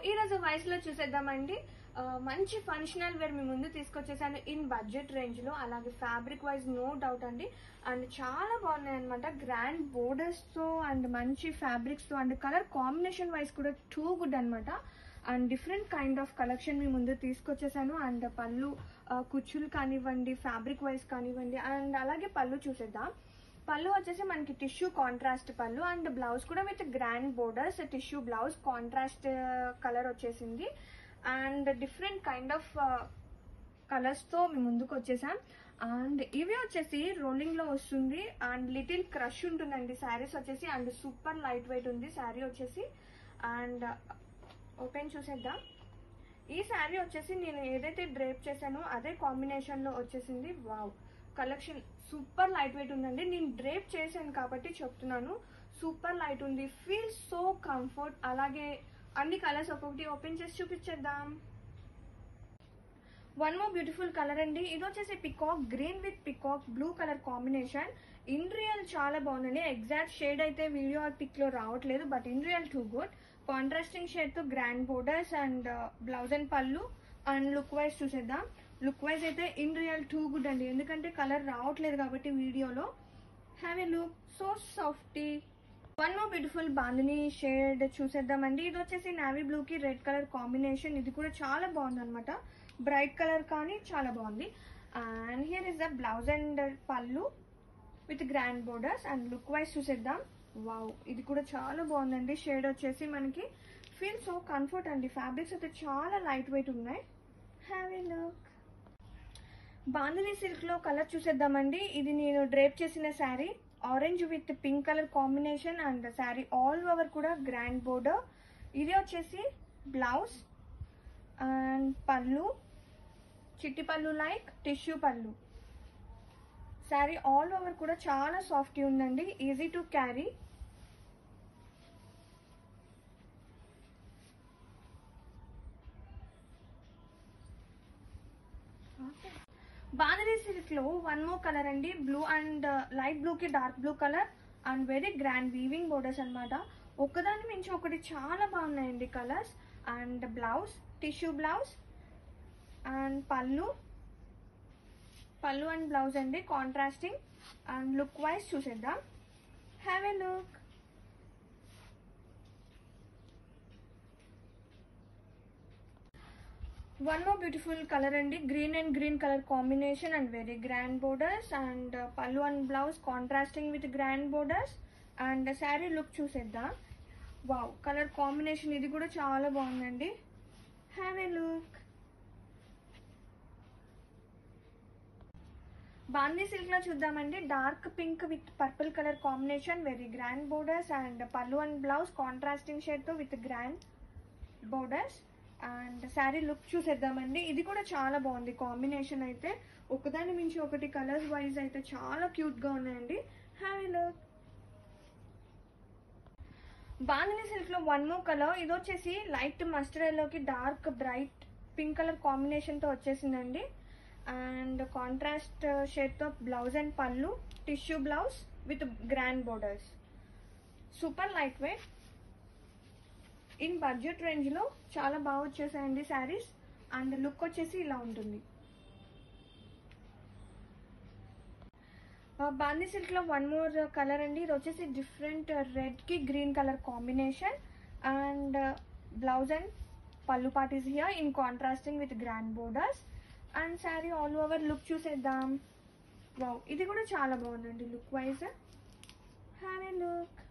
ఈ రోజు వాయిస్ లో చూసేద్దామండి ఆ, మంచి ఫంక్షనల్ వేర్ మీ ముందు తీసుకొచ్చేసాను ఇన్ బడ్జెట్ రేంజ్ లో అలాగే ఫ్యాబ్రిక్ వైజ్ నో డౌట్ అండి అండ్ చాలా బాగున్నాయి అనమాట గ్రాండ్ బోర్డర్స్ తో అండ్ మంచి ఫ్యాబ్రిక్స్ తో అండ్ కలర్ కాంబినేషన్ వైజ్ కూడా టూ గుడ్ అన్నమాట and different kind of collection మీ ముందు తీసుకొచ్చేసాను అండ్ పళ్ళు ఆ, కుచ్చులు కానివ్వండి ఫ్యాబ్రిక్ వైజ్ కానివ్వండి అండ్ అలాగే పళ్ళు చూసేద్దాం పళ్ళు వచ్చేసి మనకి టిష్యూ కాంట్రాస్ట్ పళ్ళు అండ్ బ్లౌజ్ కూడా with grand borders tissue blouse contrast colour వచ్చేసింది and different kind of colours తో మీ ముందుకు వచ్చేసాం అండ్ ఇవి వచ్చేసి రోలింగ్ లో వస్తుంది అండ్ లిటిల్ క్రష్ ఉంటుందండి శారీస్ వచ్చేసి అండ్ సూపర్ లైట్ వెయిట్ ఉంది శారీ వచ్చేసి అండ్ ఓపెన్ చూసేద్దాం ఈ శారీ వచ్చేసి నేను ఏదైతే డ్రేప్ చేశానో అదే కాంబినేషన్ లో వచ్చేసింది wow collection super light weight ఉందండి నేను డ్రేప్ చేశాను కాబట్టి చెప్తున్నాను సూపర్ లైట్ ఉంది ఫీల్ సో కంఫర్ట్ అలాగే అన్ని కలర్స్ ఒక్కొక్కటి ఓపెన్ చేసి చూపించేద్దాం వన్ మోర్ బ్యూటిఫుల్ కలర్ అండి ఇది వచ్చేసి peacock green with peacock blue colour combination in real చాలా బాగుందండి ఎగ్జాక్ట్ షేడ్ అయితే వీడియో ఆర్ పిక్ లో రావట్లేదు but in real too good contrasting shade తో grand borders and blouse and పళ్ళు అండ్ లుక్ వైజ్ చూసేద్దాం లుక్ వైజ్ అయితే in real too good అండి ఎందుకంటే కలర్ రావట్లేదు కాబట్టి వీడియోలో have a look so softy one more beautiful bandhani shade చూసేద్దామండి ఇది వచ్చేసి నావీ బ్లూ కి రెడ్ కలర్ కాంబినేషన్ ఇది కూడా చాలా బాగుంది అనమాట బ్రైట్ కలర్ కానీ చాలా బాగుంది and here is the blouse and పళ్ళు with grand borders and look wise చూసేద్దాం వావ్ ఇది కూడా చాలా బాగుందండి షేడ్ వచ్చేసి మనకి ఫీల్ సో కంఫర్ట్ అండి ఫ్యాబ్రిక్స్ అయితే చాలా లైట్ వెయిట్ ఉన్నాయి have a look bandhani silk లో కలర్ చూసేద్దామండి ఇది నేను డ్రేప్ చేసిన sari orange with pink colour combination and sari all over కూడా గ్రాండ్ బోర్డర్ ఇది వచ్చేసి బ్లౌజ్ అండ్ పళ్ళు చిట్టి పళ్ళు లైక్ టిష్యూ పళ్ళు శారీ ఆల్ ఓవర్ కూడా చాలా సాఫ్ట్ ఉందండి easy to carry bandhani silk లో వన్ మోర్ కలర్ అండి బ్లూ అండ్ లైట్ బ్లూ కి dark blue colour and very grand weaving borders అన్నమాట ఒకదాని మించి ఒకటి చాలా బాగున్నాయండి colours and blouse tissue blouse and పళ్ళు పళ్ళు అండ్ బ్లౌజ్ అండి కాంట్రాస్టింగ్ అండ్ లుక్ వైజ్ చూసేద్దాం have a look one more beautiful colour అండి green and green colour combination and very grand borders and పళ్ళు and blouse contrasting with grand borders and sari look చూసేద్దాం wow colour combination ఇది కూడా చాలా బాగుందండి have a look bandhani silk లో చూద్దామండి dark pink with purple colour combination very grand borders and పళ్ళు and blouse contrasting shade తో with grand borders and sari look చూసేద్దామండి ఇది కూడా చాలా బాగుంది కాంబినేషన్ అయితే ఒకదాని మించి ఒకటి కలర్స్ వైజ్ అయితే చాలా క్యూట్ గా ఉన్నాయండి have a look bandhani silk లో వన్ మోర్ కలర్ ఇది వచ్చేసి లైట్ మస్టర్డ్ ఎల్లోకి dark bright pink colour combination తో వచ్చేసిందండి అండ్ కాంట్రాస్ట్ షేడ్ తో బ్లౌజ్ అండ్ పళ్ళు tissue blouse with grand borders super light weight in budget range లో చాలా బాగా వచ్చేసాయండి శారీస్ అండ్ లుక్ వచ్చేసి ఇలా ఉంటుంది బాందీ సిల్క్ లో వన్ మోర్ కలర్ అండి ఇది వచ్చేసి డిఫరెంట్ రెడ్ కి green colour combination and blouse and పళ్ళు parties here in contrasting with grand borders and sari all over look చూసేద్దాం వావ్ ఇది కూడా చాలా బాగుందండి look wise have a look